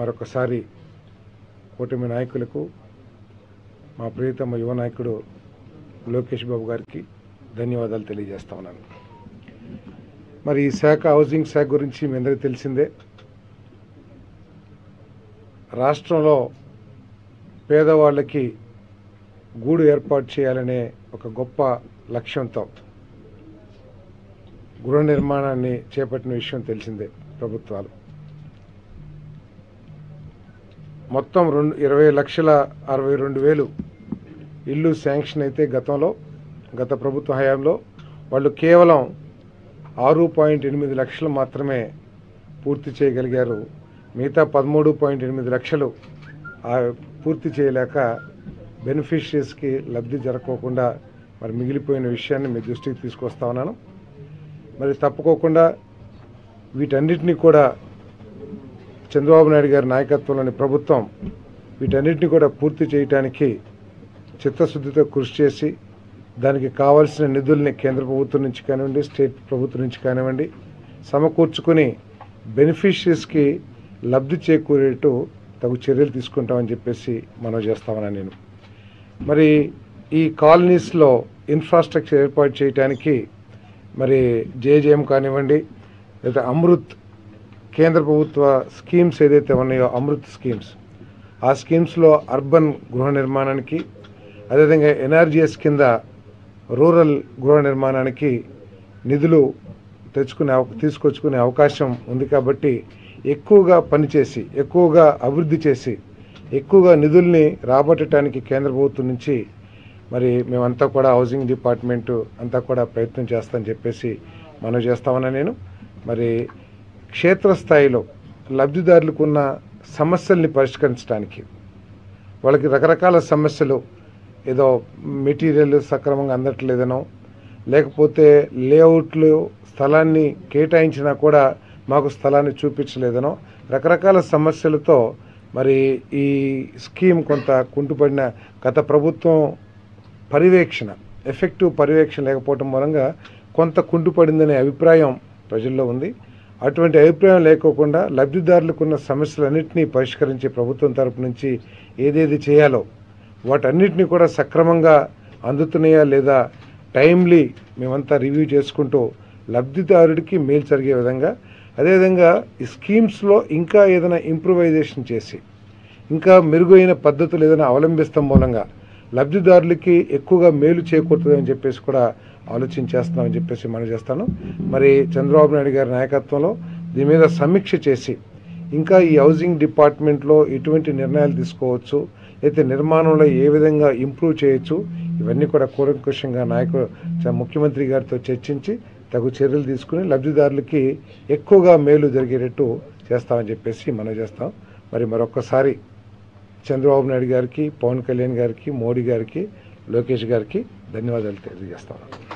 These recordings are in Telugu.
మరొకసారి కూటమి నాయకులకు మా ప్రియతమ యువ నాయకుడు లోకేష్ బాబు గారికి ధన్యవాదాలు తెలియజేస్తా ఉన్నాను మరి ఈ శాఖ హౌసింగ్ శాఖ గురించి మీ అందరికీ తెలిసిందే రాష్ట్రంలో పేదవాళ్ళకి గూడు ఏర్పాటు చేయాలనే ఒక గొప్ప లక్ష్యంతో గృహ నిర్మాణాన్ని చేపట్టిన విషయం తెలిసిందే ప్రభుత్వాలు మొత్తం రెండు ఇరవై లక్షల అరవై రెండు వేలు ఇల్లు శాంక్షన్ అయితే గతంలో గత ప్రభుత్వ హయాంలో వాళ్ళు కేవలం ఆరు పాయింట్ ఎనిమిది లక్షలు మాత్రమే పూర్తి చేయగలిగారు మిగతా పదమూడు పాయింట్ ఎనిమిది లక్షలు ఆ పూర్తి చేయలేక బెనిఫిషరీస్కి లబ్ధి జరగకోకుండా మరి మిగిలిపోయిన విషయాన్ని మీ దృష్టికి తీసుకొస్తా ఉన్నాను మరి తప్పుకోకుండా వీటన్నిటిని కూడా చంద్రబాబు నాయుడు గారి నాయకత్వంలోని ప్రభుత్వం వీటన్నిటిని కూడా పూర్తి చేయటానికి చిత్తశుద్ధితో కృషి చేసి దానికి కావాల్సిన నిధుల్ని కేంద్ర ప్రభుత్వం నుంచి కానివ్వండి స్టేట్ ప్రభుత్వం నుంచి కానివ్వండి సమకూర్చుకుని బెనిఫిషరీస్కి లబ్ధి చేకూరేట్టు తగు చర్యలు తీసుకుంటామని చెప్పేసి మనం చేస్తామని నేను మరి ఈ కాలనీస్లో ఇన్ఫ్రాస్ట్రక్చర్ ఏర్పాటు చేయడానికి మరి జేజేఎం కానివ్వండి లేదా అమృత్ కేంద్ర ప్రభుత్వ స్కీమ్స్ ఏదైతే ఉన్నాయో అమృత్ స్కీమ్స్ ఆ స్కీమ్స్లో అర్బన్ గృహ నిర్మాణానికి అదేవిధంగా ఎన్ఆర్జిఎస్ కింద రూరల్ గృహ నిర్మాణానికి నిధులు తెచ్చుకునే అవ- తీసుకొచ్చుకునే అవకాశం ఉంది కాబట్టి ఎక్కువగా పనిచేసి ఎక్కువగా అభివృద్ధి చేసి ఎక్కువగా నిధుల్ని రాబట్టడానికి కేంద్ర ప్రభుత్వం నుంచి మరి మేమంతా కూడా హౌసింగ్ డిపార్ట్మెంటు అంతా కూడా ప్రయత్నం చేస్తామని చెప్పేసి మనం చేస్తామన్నా నేను మరి క్షేత్రస్థాయిలో లబ్ధిదారులకు ఉన్న సమస్యల్ని పరిష్కరించడానికి వాళ్ళకి రకరకాల సమస్యలు ఏదో మెటీరియల్ సక్రమంగా అందట్లేదనో లేకపోతే లేఅవుట్లు స్థలాన్ని కేటాయించినా కూడా మాకు స్థలాన్ని చూపించలేదనో రకరకాల సమస్యలతో మరి ఈ స్కీమ్ కొంత కుంటుపడిన గత ప్రభుత్వం పర్యవేక్షణ ఎఫెక్టివ్ పర్యవేక్షణ లేకపోవడం మూలంగా కొంత కుంటుపడిందనే అభిప్రాయం ప్రజల్లో ఉంది అటువంటి అభిప్రాయం లేకోకుండా లబ్ధిదారులకు ఉన్న సమస్యలన్నింటినీ పరిష్కరించే ప్రభుత్వం తరపు నుంచి ఏదేది చేయాలో వాటన్నిటిని కూడా సక్రమంగా అందుతున్నాయా లేదా టైమ్లీ మేమంతా రివ్యూ చేసుకుంటూ లబ్ధిదారుడికి మేలు జరిగే విధంగా అదేవిధంగా ఈ స్కీమ్స్లో ఇంకా ఏదైనా ఇంప్రూవైజేషన్ చేసి ఇంకా మెరుగైన పద్ధతులు ఏదైనా అవలంబిస్తాం మూలంగా లబ్ధిదారులకి ఎక్కువగా మేలు చేకూరుతుందని చెప్పేసి కూడా ఆలోచన చేస్తున్నామని చెప్పేసి మనం చేస్తాను మరి చంద్రబాబు నాయుడు గారి నాయకత్వంలో దీని మీద సమీక్ష చేసి ఇంకా ఈ హౌసింగ్ డిపార్ట్మెంట్లో ఎటువంటి నిర్ణయాలు తీసుకోవచ్చు అయితే నిర్మాణంలో ఏ విధంగా ఇంప్రూవ్ చేయొచ్చు ఇవన్నీ కూడా కూలంకుషంగా నాయకుడు చ- ముఖ్యమంత్రి గారితో చర్చించి తగు చర్యలు తీసుకుని లబ్ధిదారులకి ఎక్కువగా మేలు జరిగేటట్టు చేస్తామని చెప్పేసి మనం చేస్తాం మరి మరొక్కసారి చంద్రబాబు నాయుడు గారికి పవన్ కళ్యాణ్ గారికి మోడీ గారికి లోకేష్ గారికి ధన్యవాదాలు తెలియజేస్తాం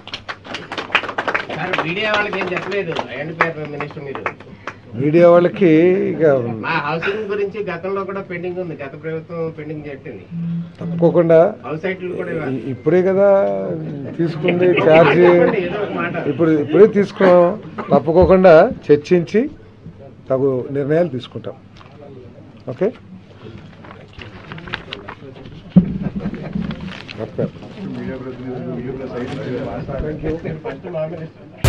సార్ మీడియా వాళ్ళకి ఏం చెప్పలేదు అయ్యండి పేరు మినిస్టర్ మీరు మీడియా వాళ్ళకి ఇక మా హౌసింగ్ గురించి గతంలో కూడా పెండింగ్ ఉంది గత ప్రభుత్వం పెండింగ్ చెప్పింది తప్పుకోకుండా హౌస్ సైట్లు కూడా ఇవ్వాలి. ఇ- ఇప్పుడే కదా తీసుకుంది ఛార్జ్ చెప్పండి, ఏదో ఒక మాట ఇప్పుడు ఇప్పుడే తీసుకున్నాం తప్పుకోకుండా చర్చించి తగు నిర్ణయాలు తీసుకుంటాం ఓకే ఓకే ఫస్ట్ మా మినిస్టర్